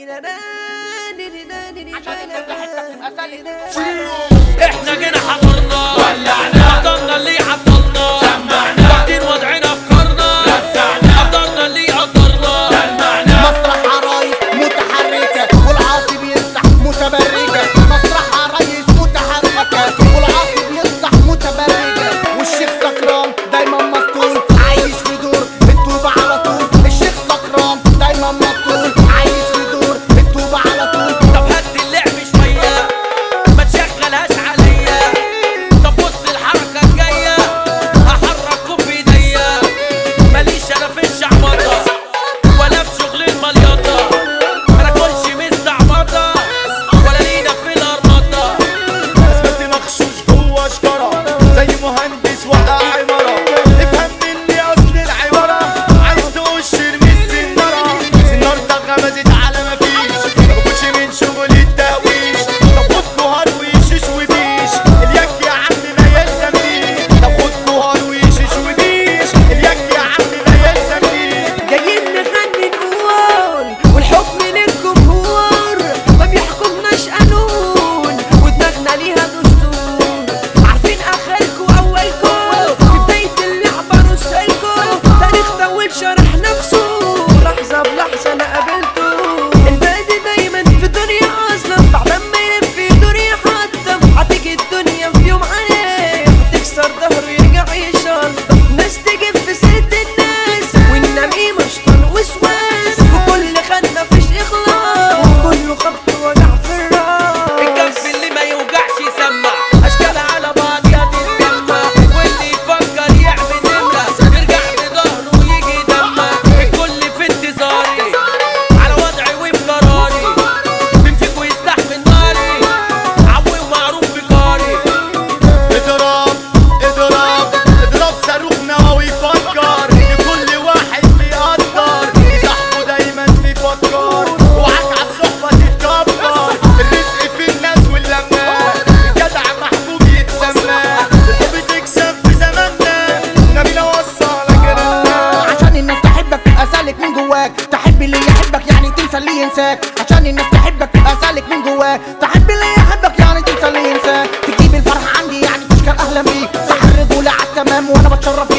احنا جينا حضرنا ولعنا قدرنا اللي عطلنا سمعنا واخدين وضعنا في قرنا رزعنا قدرنا اللي قدرنا سمعنا مسرح عرايس متحركة والعاصي بيمسح متبرجة مسرح عرايس متحركة والعاصي بيمسح متبرجة والشيخ سكران دايما مسطول عايش في دور التوبة على طول الشيخ سكران دايما مسطول عايش في دور التوبة على طول طب هدي اللعب شوية ما تشغلهاش عليا طب بص الحركة الجاية هحرككم بايديا ماليش انا في الشعبطة ولا في شغل المليطة انا كنش مستعبطة ولا لينا في الارمطة اثبت مغشوش جوه شجره زي مهندس وقع عماره افهم مني اصل العباره عايز تخش ارمي السناره السنار ده غمزت على مفيش ما باخدش من شغل التهويش طب خد جوهر ويشيش وبيش اليك يا عم ما يلزمنيش طب خد جوهر ويشيش وبيش اليك يا عم ما يلزمنيش جايين نغني نقول والحكم للجمهور ما بيحكمناش قانون ودماغنا ليها دستور عارفين اخركم اولكم في بداية اللعبة رسالكم تاريخ طويل شرح نفسه لحظة بلحظة انا قابلته البادي دايما في دنيا اصلا بعد ما يلف في دنيا حتى هتيجي الدنيا في يوم عليه هتكسر ظهره يرجع يشنطط ناس تجيب في سيرة الناس والنميمة شطان وسواس وكل خدنا فيش اخلاص وكله خبط وجع في الراس الكف اللي ما يوجعش يسمع اشكال على بعض يا تتجمع واللي يفكر يعمل نمرة يرجع بظهره ويجي يدمع الكل في انتظاري على وضعي وفي قراري مين فيكم يستحمل ناري عوي ومعروف بجاري اضرب اضرب اضرب صاروخ نووي يفكر ان كل واحد بيقدر صاحبه دايما بيفكر وعاك على الصحبه تتكبر الرزق في الناس واللمه الجدع محبوب يتسمى الحب تكسب في زماننا نبينا وصلك رنا عشان الناس تحبك تبقى سالك من جواك تحب اللي يحبك يعني تنسى اللي ينساك عشان الناس تحبك تبقى سالك من جواك تحب اللي يحبك يعني تنسى اللي ينساك تجيب الفرح عندي يعني تشكر اهلا بيك صح الرجولة على التمام وانا بتشرف